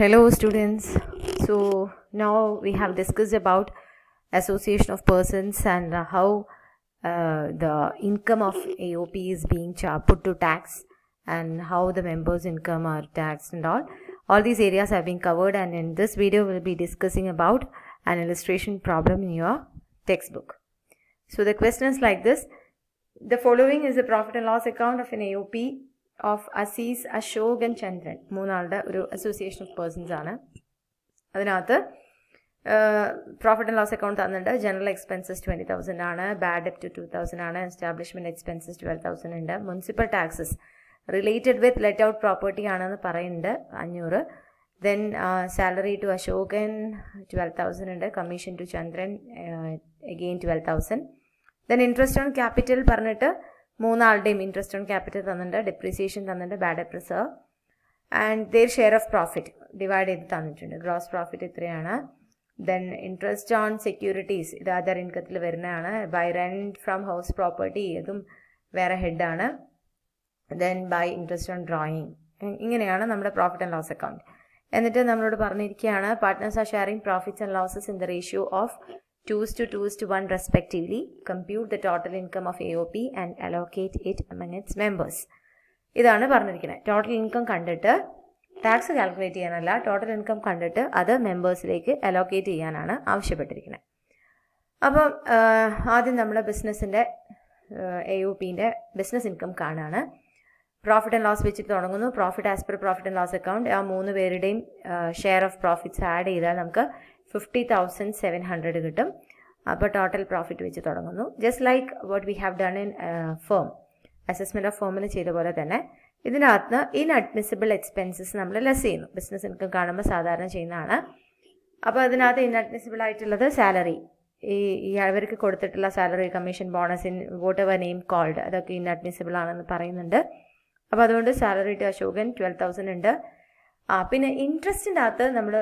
Hello students. So now we have discussed about association of persons and uh, how uh, the income of AOP is being cha- put to tax and how the members income are taxed and all. All these areas have been covered and in this video we'll be discussing about an illustration problem in your textbook. So the question is like this. The following is the profit and loss account of an AOP of Aziz Ashok and Chandran മൂന്നാളുടെ ഒരു association of persons ആണ് അതിനകത്ത് profit and loss account തന്നിട്ടുണ്ട് general expenses twenty thousand ആണ് bad ഡെപ്റ്റ് two thousand ആണ് establishment expenses twelve thousand ഉണ്ട് municipal taxes related with let out property ആണെന്ന് പറയുന്നുണ്ട് അഞ്ഞൂറ് then salary to Ashokan twelve thousand ഉണ്ട് commission to Chandran again twelve thousand then interest on capital പറഞ്ഞിട്ട് മൂന്നാളുടെയും ഇൻട്രസ്റ്റ് ഓൺ ക്യാപിറ്റൽ തന്നിട്ടുണ്ട് ഡെപ്രീസിയേഷൻ തന്നിട്ടുണ്ട് bad debt reserve and their share of profit divide ചെയ്ത് തന്നിട്ടുണ്ട് ഗ്രോസ് പ്രോഫിറ്റ് ഇത്രയാണ് ദെൻ ഇൻട്രസ്റ്റ് ഓൺ സെക്യൂരിറ്റീസ് ഇത് other ഇൻകത്തിൽ വരുന്നതാണ് by rent from house property ഇതും വേറെ ഹെഡാണ് then by interest on drawing ഇങ്ങനെയാണ് നമ്മുടെ പ്രോഫിറ്റ് ആൻഡ് ലോസ് അക്കൗണ്ട് എന്നിട്ട് നമ്മളോട് പറഞ്ഞിരിക്കുകയാണ് partners are sharing profits and losses in the ratio of 2 to 2 to 1 respectively, compute the total income of AOP and allocate it among its members. ഇതാണ് പറഞ്ഞിരിക്കുന്നത് total income കണ്ടിട്ട് tax calculate ചെയ്യാനല്ല total income കണ്ടിട്ട് അത് മെമ്പേഴ്സിലേക്ക് allocate ചെയ്യാനാണ് ആവശ്യപ്പെട്ടിരിക്കുന്നത് അപ്പം ആദ്യം നമ്മൾ ബിസിനസ്സിൻ്റെ എ യു പിൻ്റെ ബിസിനസ് ഇൻകം കാണുകയാണ് പ്രോഫിറ്റ് ആൻഡ് ലോസ് വെച്ചിട്ട് തുടങ്ങുന്നു profit as per profit and loss account ആ മൂന്ന് പേരുടെയും ഷെയർ ഓഫ് പ്രോഫിറ്റ്സ് ആഡ് ചെയ്താൽ നമുക്ക് ഫിഫ്റ്റി തൗസൻഡ് സെവൻ ഹൺഡ്രഡ് കിട്ടും അപ്പോൾ ടോട്ടൽ പ്രോഫിറ്റ് വെച്ച് തുടങ്ങുന്നു just like what we have done in firm assessment of ഫേമിൽ ചെയ്ത പോലെ തന്നെ ഇതിനകത്ത് ഇൻഅഡ്മിസിബിൾ എക്സ്പെൻസസ് നമ്മൾ ലെസ് ചെയ്യുന്നു ബിസിനസ് ഇൻകം കാണുമ്പോൾ സാധാരണ ചെയ്യുന്നതാണ് അപ്പോൾ അതിനകത്ത് ഇൻഅഡ്മിസിബിൾ ആയിട്ടുള്ളത് സാലറി ഈ ഈ അവർക്ക് കൊടുത്തിട്ടുള്ള salary commission bonus in what ever name called അതൊക്കെ ഇൻഅഡ്മിസിബിൾ ആണെന്ന് പറയുന്നുണ്ട് അപ്പോൾ അതുകൊണ്ട് salary to Ashokan twelve thousand ഉണ്ട് ആ പിന്നെ ഇൻട്രസ്റ്റിൻ്റെ അകത്ത് നമ്മൾ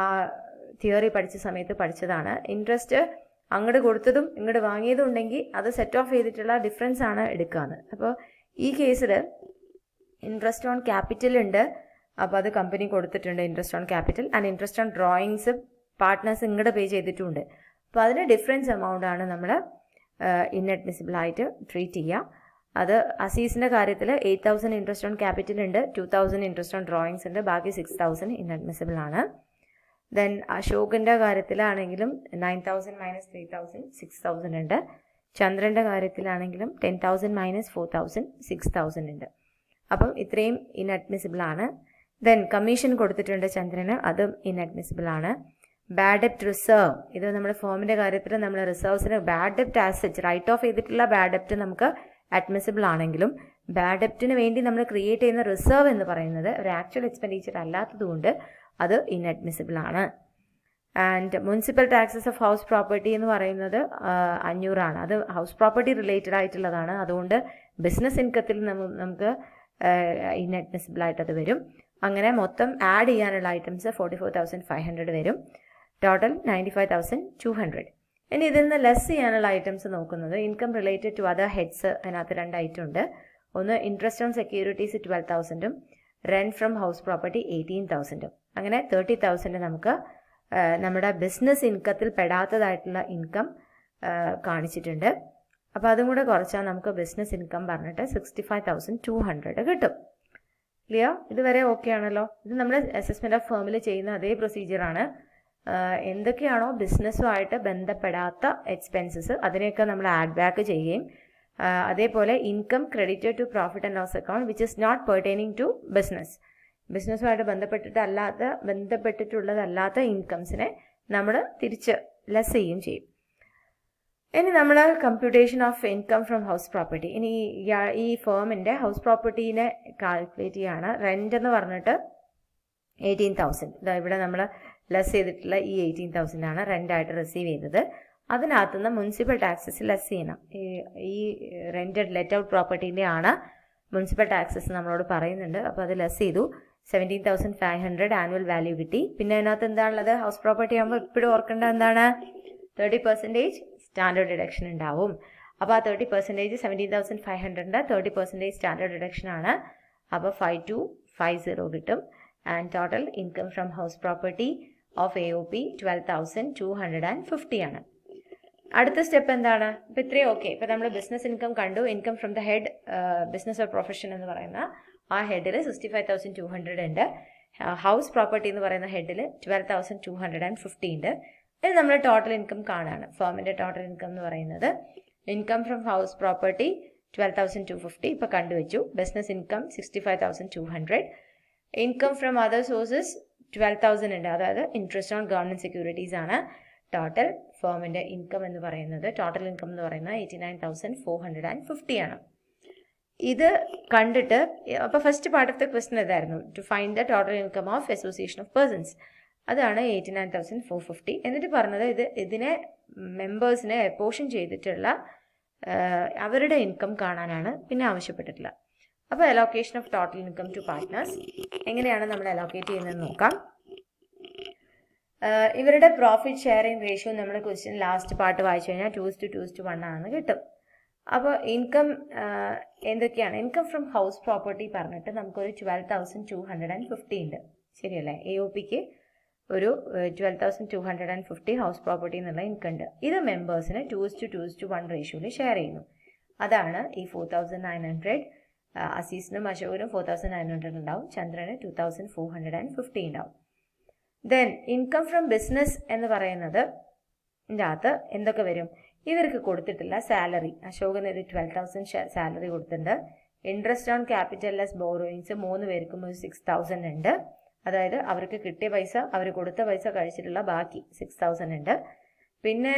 തിയറി പഠിച്ച സമയത്ത് പഠിച്ചതാണ് ഇൻട്രസ്റ്റ് അങ്ങോട്ട് കൊടുത്തതും ഇങ്ങോട്ട് വാങ്ങിയതും ഉണ്ടെങ്കിൽ അത് സെറ്റ് ഓഫ് ചെയ്തിട്ടുള്ള ഡിഫറൻസ് ആണ് എടുക്കുകയെന്ന് അപ്പോൾ ഈ കേസിൽ ഇൻട്രസ്റ്റ് ഓൺ ക്യാപിറ്റൽ ഉണ്ട് അപ്പോൾ അത് കമ്പനി കൊടുത്തിട്ടുണ്ട് interest on capital and interest on drawings partners ഇങ്ങോട്ട് പേ ചെയ്തിട്ടുമുണ്ട് അപ്പോൾ അതിന് ഡിഫറൻസ് എമൗണ്ട് ആണ് നമ്മൾ ഇൻഅഡ്മിസിബിൾ ആയിട്ട് ട്രീറ്റ് ചെയ്യുക അത് അസീസിൻ്റെ കാര്യത്തിൽ eight thousand interest on capital ഉണ്ട് two thousand interest on drawings ഉണ്ട് ബാക്കി സിക്സ് തൗസൻഡ് ഇൻഅഡ്മിസിബിൾ ആണ് ദെൻ അശോകിൻ്റെ കാര്യത്തിലാണെങ്കിലും nine thousand minus three thousand six thousand ഉണ്ട് ചന്ദ്രൻ്റെ കാര്യത്തിലാണെങ്കിലും ten thousand minus four thousand six thousand ഉണ്ട് അപ്പം ഇത്രയും ഇൻഅഡ്മിസിബിൾ ആണ് ദെൻ കമ്മീഷൻ കൊടുത്തിട്ടുണ്ട് ചന്ദ്രന് അതും ഇൻഅഡ്മിസിബിൾ ആണ് ബാഡ് ഡെപ്റ്റ് റിസർവ് ഇത് നമ്മുടെ ഫോമിൻ്റെ കാര്യത്തിൽ നമ്മൾ റിസർവ്സിന് ബാഡ് ഡെപ്റ്റ് ആസെറ്റ് റൈറ്റ് ഓഫ് ചെയ്തിട്ടുള്ള ബാഡ് ഡെപ്റ്റ് നമുക്ക് അഡ്മിസിബിൾ ആണെങ്കിലും ബാഡ് ഡെപ്റ്റിന് വേണ്ടി നമ്മൾ ക്രിയേറ്റ് ചെയ്യുന്ന റിസർവ് എന്ന് പറയുന്നത് ഒരു ആക്ച്വൽ എക്സ്പെൻഡിച്ചർ അല്ലാത്തതുകൊണ്ട് അത് ഇൻഅഡ്മിസിബിൾ ആണ് and municipal taxes of house property എന്ന് പറയുന്നത് അഞ്ഞൂറാണ് അത് ഹൗസ് പ്രോപ്പർട്ടി റിലേറ്റഡ് ആയിട്ടുള്ളതാണ് അതുകൊണ്ട് ബിസിനസ് ഇൻകത്തിൽ നമുക്ക് ഇൻഅഡ്മിസിബിൾ ആയിട്ട് അത് വരും അങ്ങനെ മൊത്തം ആഡ് ചെയ്യാനുള്ള items forty four thousand five hundred വരും total ninety five thousand two hundred ഇനി ഇതിൽ നിന്ന് ലെസ് ചെയ്യാനുള്ള ഐറ്റംസ് നോക്കുന്നത് income related to other heads അതിനകത്ത് രണ്ട് ഐറ്റം ഉണ്ട് ഒന്ന് ഇൻട്രസ്റ്റ് ഓൺ സെക്യൂരിറ്റീസ് ട്വൽവ് തൗസൻഡും rent from house property eighteen തൗസൻഡും അങ്ങനെ തേർട്ടി തൗസൻഡ് നമുക്ക് നമ്മുടെ ബിസിനസ് ഇൻകത്തിൽ പെടാത്തതായിട്ടുള്ള ഇൻകം കാണിച്ചിട്ടുണ്ട് അപ്പോൾ അതും കൂടെ കുറച്ചാൽ നമുക്ക് ബിസിനസ് ഇൻകം പറഞ്ഞിട്ട് sixty five thousand two hundred കിട്ടും ക്ലിയർ ഇതുവരെ ഓക്കെ ആണല്ലോ ഇത് നമ്മൾ അസസ്മെൻറ്റ് ഓഫ് ഫേമിൽ ചെയ്യുന്ന അതേ പ്രൊസീജിയറാണ് എന്തൊക്കെയാണോ ബിസിനസ്സുമായിട്ട് ബന്ധപ്പെടാത്ത എക്സ്പെൻസസ് അതിനെയൊക്കെ നമ്മൾ ആഡ് ബാക്ക് ചെയ്യുകയും അതേപോലെ income credited to profit and loss account which is not pertaining to business ബിസിനസ്സുമായിട്ട് ബന്ധപ്പെട്ടിട്ടല്ലാത്ത ബന്ധപ്പെട്ടിട്ടുള്ളതല്ലാത്ത ഇൻകംസിനെ നമ്മൾ തിരിച്ച് ലെസ് ചെയ്യുകയും ചെയ്യും ഇനി നമ്മൾ computation of income from house property ഇനി ഈ ഫേമിൻ്റെ ഹൗസ് പ്രോപ്പർട്ടീനെ കാൽക്കുലേറ്റ് ചെയ്യാണ് റെൻ്റ് എന്ന് പറഞ്ഞിട്ട് എയ്റ്റീൻ തൗസൻഡ് ഇതാ ഇവിടെ നമ്മൾ ലെസ് ചെയ്തിട്ടുള്ള ഈ എയ്റ്റീൻ തൗസൻഡ് ആണ് റെൻ്റായിട്ട് റിസീവ് ചെയ്തത് അതിനകത്തുനിന്ന് മുനിസിപ്പൽ ടാക്സസ് ലെസ് ചെയ്യണം ഈ റെൻറ്റഡ് ലെറ്റ് ഔട്ട് പ്രോപ്പർട്ടീൻ്റെ ആണ് മുനിസിപ്പൽ ടാക്സസ് നമ്മളോട് പറയുന്നുണ്ട് അപ്പോൾ അത് ലെസ് ചെയ്തു seventeen thousand five hundred annual value കിട്ടി പിന്നെ അതിനകത്ത് എന്താണുള്ളത് ഹൗസ് പ്രോപ്പർട്ടി ആകുമ്പോൾ ഇപ്പോഴും ഓർക്കേണ്ട എന്താണ് തേർട്ടി പെർസെൻറ്റേജ് സ്റ്റാൻഡേർഡ് ഡിഡക്ഷൻ ഉണ്ടാവും അപ്പോൾ ആ thirty percentage seventeen thousand five ഹൺഡ്രഡിൻ്റെ തേർട്ടി പെർസെൻറ്റേജ് സ്റ്റാൻഡേർഡ് ഡിഡക്ഷൻ ആണ് അപ്പോൾ ഫൈവ് ടു ഫൈവ് സീറോ കിട്ടും and total income from house property of A O P twelve thousand two hundred and fifty ആണ് അടുത്ത step എന്താണ് ഇപ്പം ഇത്രയും ഓക്കെ ഇപ്പം നമ്മൾ ബിസിനസ് ഇൻകം കണ്ടു income from the head business or profession എന്ന് പറയുന്ന ആ ഹെഡിൽ sixty five thousand two hundred ഉണ്ട് ഹൗസ് പ്രോപ്പർട്ടി എന്ന് പറയുന്ന ഹെഡിൽ twelve thousand two hundred and fifty ഉണ്ട് ഇത് നമ്മൾ ടോട്ടൽ ഇൻകം കാണാണ് ഫേമിൻ്റെ ടോട്ടൽ ഇൻകം എന്ന് പറയുന്നത് income from house property twelve thousand two fifty ഇപ്പോൾ കണ്ടുവച്ചു business income sixty five thousand two hundred income from other sources twelve thousand ഉണ്ട് അതായത് ഇൻട്രസ്റ്റ് ഓൺ ഗവൺമെൻറ് സെക്യൂരിറ്റീസ് ആണ് ടോട്ടൽ ഫേമിൻ്റെ ഇൻകം എന്ന് പറയുന്നത് ടോട്ടൽ ഇൻകം എന്ന് പറയുന്നത് eighty nine thousand four hundred and fifty ആണ് ഇത് കണ്ടിട്ട് അപ്പോൾ first part of the question ഇതായിരുന്നു to find the total income of association of persons അതാണ് eighty nine thousand four fifty എന്നിട്ട് പറഞ്ഞത് ഇത് ഇതിനെ മെമ്പേഴ്സിനെ പോർഷൻ ചെയ്തിട്ടുള്ള അവരുടെ ഇൻകം കാണാനാണ് പിന്നെ ആവശ്യപ്പെട്ടിട്ടുള്ളത് അപ്പോൾ allocation of total income to partners എങ്ങനെയാണ് നമ്മൾ അലോക്കേറ്റ് ചെയ്യുന്നത് നോക്കാം ഇവരുടെ പ്രോഫിറ്റ് ഷെയറിംഗ് റേഷ്യോ നമ്മൾ ക്വസ്റ്റ്യൻ ലാസ്റ്റ് പാർട്ട് വായിച്ചു കഴിഞ്ഞാൽ two is to two is to one ആണെന്ന് കിട്ടും അപ്പോൾ ഇൻകം എന്തൊക്കെയാണ് ഇൻകം ഫ്രം ഹൗസ് പ്രോപ്പർട്ടി പറഞ്ഞിട്ട് നമുക്കൊരു twelve thousand two hundred and fifty ഉണ്ട് ശരിയല്ലേ എ ഒ പിക്ക് ഒരു twelve thousand two hundred and fifty house property എന്നുള്ള ഇൻകം ഉണ്ട് ഇത് മെമ്പേഴ്സിന് two is to two is to one റേഷ്യോയിൽ ഷെയർ ചെയ്യുന്നു അതാണ് ഈ ഫോർ തൗസൻഡ് നയൻ ഹൺഡ്രഡ് അസീസിനും അശോകനും ഫോർ തൗസൻഡ് നയൻ ഹൺഡ്രഡ് ഉണ്ടാവും ചന്ദ്രന് two thousand four hundred and fifty ഉണ്ടാവും ദെൻ ഇൻകം ഫ്രം ബിസിനസ് എന്ന് പറയുന്നത് അകത്ത് എന്തൊക്കെ വരും ഇവർക്ക് കൊടുത്തിട്ടില്ല സാലറി അശോകന് ഒരു ട്വൽവ് തൗസൻഡ് സാലറി കൊടുത്തിട്ടുണ്ട് ഇൻട്രസ്റ്റ് ഓൺ ക്യാപിറ്റൽലെസ് ബോറോയിങ്സ് മൂന്ന് പേർക്കും ഒരു സിക്സ് തൗസൻഡ് ഉണ്ട് അതായത് അവർക്ക് കിട്ടിയ പൈസ അവർ കൊടുത്ത പൈസ കഴിച്ചിട്ടുള്ള ബാക്കി സിക്സ് തൗസൻഡ് ഉണ്ട് പിന്നെ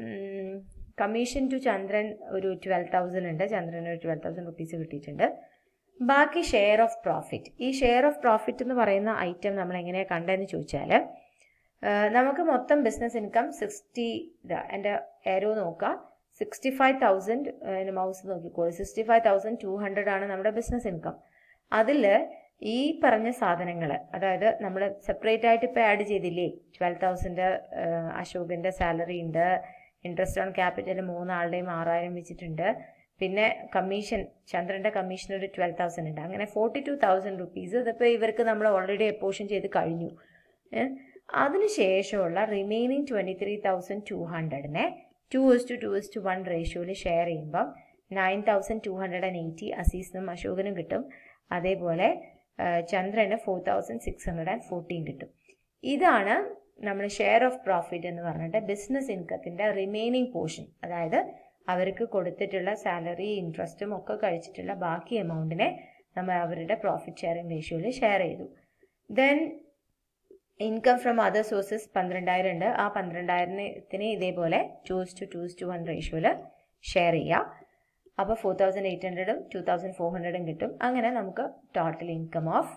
കമ്മീഷൻ ടു ചന്ദ്രൻ ഒരു ട്വൽവ് തൗസൻഡ് ഉണ്ട് ചന്ദ്രന് ഒരു ട്വൽവ് തൗസൻഡ് റുപ്പീസ് കിട്ടിയിട്ടുണ്ട് ബാക്കി ഷെയർ ഓഫ് പ്രോഫിറ്റ് ഈ ഷെയർ ഓഫ് പ്രോഫിറ്റ് എന്ന് പറയുന്ന ഐറ്റം നമ്മൾ എങ്ങനെയാണ് കണ്ടതെന്ന് ചോദിച്ചാൽ നമുക്ക് മൊത്തം ബിസിനസ് ഇൻകം സിക്സ്റ്റി എൻ്റെ എരോ നോക്കുക സിക്സ്റ്റി ഫൈവ് തൗസൻഡ് മൗസ് നോക്കിക്കോളൂ sixty five thousand two hundred ആണ് നമ്മുടെ ബിസിനസ് ഇൻകം അതിൽ ഈ പറഞ്ഞ സാധനങ്ങൾ അതായത് നമ്മൾ സെപ്പറേറ്റ് ആയിട്ട് ഇപ്പോൾ ആഡ് ചെയ്തില്ലേ ട്വൽവ് തൗസൻഡ് അശോകിൻ്റെ സാലറി ഉണ്ട് ഇൻട്രസ്റ്റ് ഓൺ ക്യാപിറ്റൽ മൂന്നാളുടെയും ആറായിരം വെച്ചിട്ടുണ്ട് പിന്നെ കമ്മീഷൻ ചന്ദ്രൻ്റെ കമ്മീഷൻ ഒരു ട്വൽവ് തൗസൻഡ് ഉണ്ട് അങ്ങനെ ഫോർട്ടി ടു തൗസൻഡ് റുപ്പീസ് ഇതിപ്പോൾ ഇവർക്ക് നമ്മൾ ഓൾറെഡി എപ്പോഷൻ ചെയ്ത് കഴിഞ്ഞു അതിനുശേഷമുള്ള remaining twenty three thousand two ഹൺഡ്രഡിനെ two is to two is to one റേഷ്യോയിൽ ഷെയർ ചെയ്യുമ്പം nine thousand two hundred and eighty അസീസിനും അശോകനും കിട്ടും അതേപോലെ ചന്ദ്രന് four thousand six hundred and fourteen കിട്ടും ഇതാണ് നമ്മൾ ഷെയർ ഓഫ് പ്രോഫിറ്റ് എന്ന് പറഞ്ഞിട്ട് ബിസിനസ് ഇൻകത്തിൻ്റെ റിമൈനിങ് പോർഷൻ അതായത് അവർക്ക് കൊടുത്തിട്ടുള്ള സാലറി ഇൻട്രസ്റ്റും ഒക്കെ കഴിച്ചിട്ടുള്ള ബാക്കി എമൗണ്ടിനെ നമ്മൾ അവരുടെ പ്രോഫിറ്റ് ഷെയറിംഗ് റേഷ്യോയിൽ ഷെയർ ചെയ്തു then income from other sources പന്ത്രണ്ടായിരം ഉണ്ട് ആ പന്ത്രണ്ടായിരത്തിന് ഇതേപോലെ two is to two is to one റേഷ്യോയിൽ ഷെയർ ചെയ്യുക അപ്പോൾ ഫോർ തൗസൻഡ് എയ്റ്റ് ഹൺഡ്രഡും ടു തൗസൻഡ് ഫോർ ഹൺഡ്രഡും കിട്ടും അങ്ങനെ നമുക്ക് total income of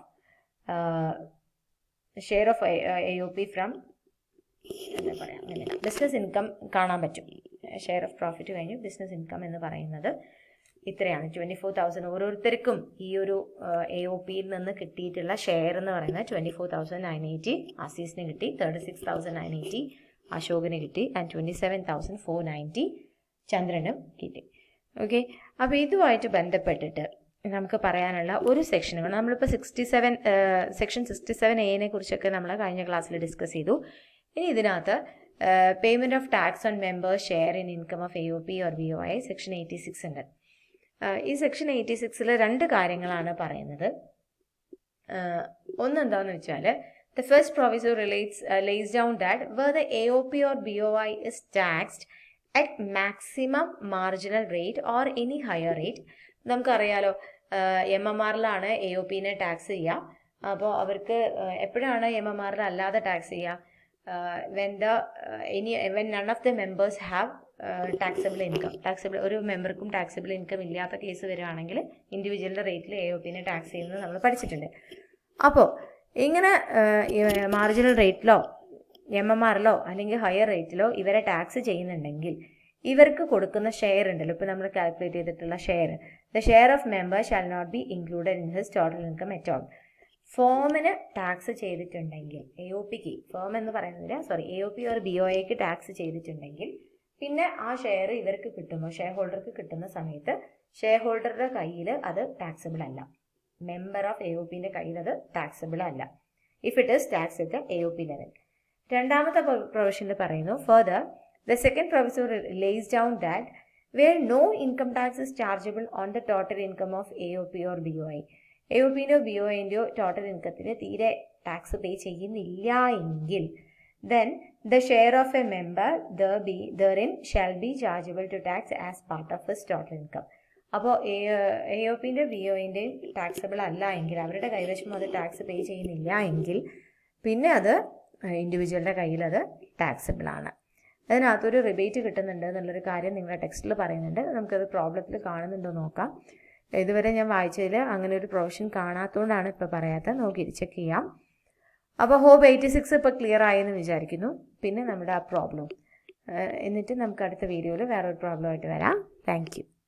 share of A O P from എന്താ പറയുക അങ്ങനെ ബിസിനസ് ഇൻകം കാണാൻ പറ്റും ഷെയർ ഓഫ് പ്രോഫിറ്റ് കഴിഞ്ഞ് ബിസിനസ് ഇൻകം എന്ന് പറയുന്നത് ഇത്രയാണ് ട്വൻറ്റി ഫോർ തൗസൻഡ് ഓരോരുത്തർക്കും ഈ ഒരു എ ഒ പിയിൽ നിന്ന് കിട്ടിയിട്ടുള്ള ഷെയർ എന്ന് പറയുന്നത് twenty four thousand nine eighty അസീസിന് കിട്ടി thirty six thousand nine eighty അശോകിന് കിട്ടി and twenty seven thousand four ninety ചന്ദ്രനും കിട്ടി ഓക്കെ അപ്പോൾ ഇതുമായിട്ട് ബന്ധപ്പെട്ടിട്ട് നമുക്ക് പറയാനുള്ള ഒരു സെക്ഷനുകൾ നമ്മളിപ്പോൾ sixty seven section sixty seven എനെ കുറിച്ചൊക്കെ നമ്മൾ കഴിഞ്ഞ ക്ലാസ്സിൽ ഡിസ്കസ് ചെയ്തു ഇനി ഇതിനകത്ത് payment of tax on members share in income of A O P or B O I section eighty six ഉണ്ട് ഈ സെക്ഷൻ എയ്റ്റി സിക്സിൽ രണ്ട് കാര്യങ്ങളാണ് പറയുന്നത് ഒന്നെന്താണെന്ന് വെച്ചാൽ the first proviso relates lays down that where the A O P or B O I is taxed at maximum marginal rate or any higher rate നമുക്കറിയാലോ M M ആറിലാണ് എ ഒ പിനെ tax ചെയ്യുക അപ്പോൾ അവർക്ക് എപ്പോഴാണ് M M ആറിൽ അല്ലാതെ tax ചെയ്യുക when the any when none of the members have taxable income taxable ഒരു മെമ്പർക്കും ടാക്സബിൾ ഇൻകം ഇല്ലാത്ത കേസ് വരികയാണെങ്കിൽ ഇൻഡിവിജ്വലിൻ്റെ റേറ്റിൽ എ ഒ പിനെ ടാക്സ് ചെയ്യുന്നത് നമ്മൾ പഠിച്ചിട്ടുണ്ട് അപ്പോൾ ഇങ്ങനെ മാർജിനൽ റേറ്റിലോ എം എം ആറിലോ അല്ലെങ്കിൽ ഹയർ റേറ്റിലോ ഇവരെ ടാക്സ് ചെയ്യുന്നുണ്ടെങ്കിൽ ഇവർക്ക് കൊടുക്കുന്ന ഷെയർ ഉണ്ടല്ലോ ഇപ്പോൾ നമ്മൾ കാൽക്കുലേറ്റ് ചെയ്തിട്ടുള്ള share the share of member shall not be included in his total income at all ഫോമിന് ടാക്സ് ചെയ്തിട്ടുണ്ടെങ്കിൽ എ ഒ പിക്ക് ഫോം എന്ന് പറയുന്നതിന് sorry A O P or B O എക്ക് ടാക്സ് ചെയ്തിട്ടുണ്ടെങ്കിൽ പിന്നെ ആ ഷെയർ ഇവർക്ക് കിട്ടുമ്പോൾ ഷെയർ ഹോൾഡർക്ക് കിട്ടുന്ന സമയത്ത് ഷെയർ ഹോൾഡറുടെ കയ്യിൽ അത് ടാക്സബിൾ അല്ല മെമ്പർ ഓഫ് എ ഒ പിന്റെ കയ്യിൽ അത് ടാക്സബിൾ അല്ല if it is tax at the A O P level രണ്ടാമത്തെ പ്രൊവിഷനിൽ പറയുന്നു further the second proviso lays down that where no income tax is chargeable on the total income of A O P or B O I A O പിൻ്റെയോ B O ഐൻ്റെയോ total ഇൻകത്തിൽ തീരെ tax pay ചെയ്യുന്നില്ല എങ്കിൽ then the share of a member the B therein shall be chargeable to tax as part of his total income അപ്പോൾ A O പിൻ്റെ B ഒൻ്റെയും taxable അല്ല എങ്കിൽ അവരുടെ കൈവശം അത് ടാക്സ് പേ ചെയ്യുന്നില്ല എങ്കിൽ പിന്നെ അത് ഇൻഡിവിജ്വലിൻ്റെ കയ്യിൽ അത് ടാക്സബിൾ ആണ് അതിനകത്തൊരു റിബേറ്റ് കിട്ടുന്നുണ്ട് എന്നുള്ളൊരു കാര്യം നിങ്ങളുടെ ടെക്സ്റ്റിൽ പറയുന്നുണ്ട് നമുക്കത് പ്രോബ്ലത്തിൽ കാണുന്നുണ്ടോ നോക്കാം ഇതുവരെ ഞാൻ വായിച്ചതിൽ അങ്ങനെ ഒരു പ്രൊവിഷൻ കാണാത്തതുകൊണ്ടാണ് ഇപ്പോൾ പറയാത്തത് നമുക്ക് ചെക്ക് ചെയ്യാം അപ്പോൾ ഹോപ്പ് എയ്റ്റി സിക്സ് ഇപ്പോൾ ക്ലിയർ ആയെന്ന് വിചാരിക്കുന്നു പിന്നെ നമ്മുടെ ആ പ്രോബ്ലം എന്നിട്ട് നമുക്ക് അടുത്ത വീഡിയോയിൽ വേറൊരു പ്രോബ്ലമായിട്ട് വരാം താങ്ക് യു